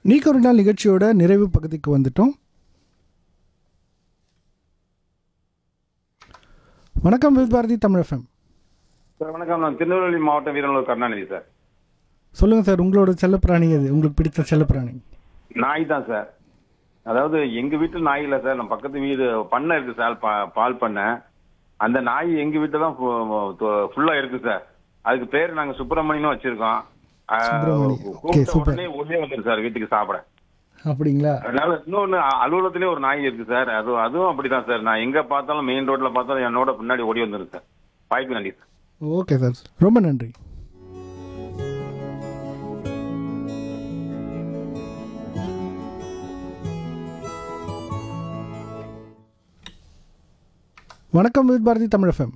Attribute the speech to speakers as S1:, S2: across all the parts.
S1: நீக்கு ஒரு நாள் நிகழ்ச்சியோட நிறைவு பகுதிக்கு வந்துட்டோம் வணக்கம் with Bharathi Tamil FM
S2: sir வணக்கம் நான் திருநெல்வேலி மாவட்டம் வீரநல்லூர் கருணாநிதி சார்
S1: சொல்லுங்கள் சார் உங்களோட செல்லப்பிராணி அது உங்களுக்கு பிடித்த செல்லப்பிராணி
S2: நாய் தான் சார் அதாவது எங்க வீட்டு நாய் இல்ல சார் நம்ம பக்கத்து வீடு பண்ணை இருக்கு சார் பா- பால் பண்ணை அந்த நாய் எங்க வீட்டுல தான் ஃபுல்லா இருக்கு சார் அதுக்கு பேர் நாங்க சுப்பிரமணியனும் வச்சிருக்கோம் ஆ,
S1: சுப்பிரமணி.
S2: கூப்பிட்ட
S1: Okay, super.
S2: உடனே ஓடியே வந்துரு சார் வீட்டுக்கு சாப்பிட
S1: அப்படிங்களா
S2: அதனால இன்னொன்னு அ- அலுவலகத்திலே ஒரு நாய் இருக்கு சார் அது அதுவும் அப்படிதான் சார் நான் எங்க பார்த்தாலும் மெயின் ரோட்ல பார்த்தாலும் என்னோட பின்னாடி ஓடி வந்துரும் சார் வாய்ப்பு நன்றி சார்
S1: ஓகே சார் ரொம்ப நன்றி வணக்கம் வித் பாரதி தமிழ் எஃப்எம்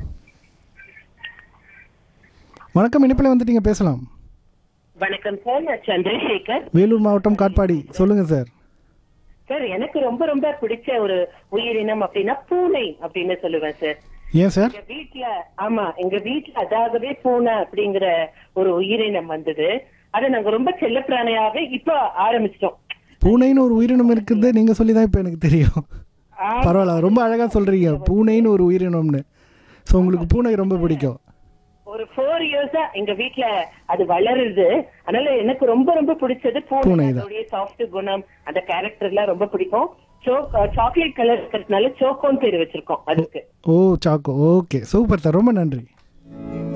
S1: வணக்கம் இணைப்பில் வந்துட்டீங்க பேசலாம்
S3: வணக்கம் சார் நான் சந்திரசேகர்
S1: வேலூர் மாவட்டம் காட்பாடி சொல்லுங்க சார்
S3: சார் எனக்கு ரொம்ப ரொம்ப பிடிச்ச ஒரு உயிரினம் அப்படின்னா பூனை அப்படின்னு சொல்லுவேன் சார்
S1: ஏன் சார்
S3: எங்க வீட்ல ஆமா எங்க வீட்ல அதாகவே பூனை அப்படிங்கிற ஒரு உயிரினம் வந்தது அதை நாங்க ரொம்ப செல்லப்பிராணியாவே இப்ப ஆரம்பிச்சிட்டோம்
S1: பூனைன்னு ஒரு உயிரினம் இருக்குது நீங்க சொல்லி தான் இப்போ எனக்கு தெரியும்
S3: ஆ-
S1: பரவாயில்ல ரொம்ப அழகா சொல்றீங்க பூனைன்னு ஒரு உயிரினம்னு ஸோ உங்களுக்கு பூனை ரொம்ப பிடிக்கும்
S3: ஒரு ஃபோர் இயர்ஸா எங்க வீட்ல அது வளருது அதனால எனக்கு ரொம்ப ரொம்ப பிடிச்சது பூனை
S1: பூனைதான்.
S3: அதோடைய சாஃப்ட் குணம் அந்த கேரக்டர் எல்லாம் ரொம்ப பிடிக்கும் சாக்லேட் கலர் இருக்கிறதுனால சோக்கோன்னு பேர் வச்சிருக்கோம் அதுக்கு
S1: ஓ சாக்கோ ஓகே சூப்பர் சார் ரொம்ப நன்றி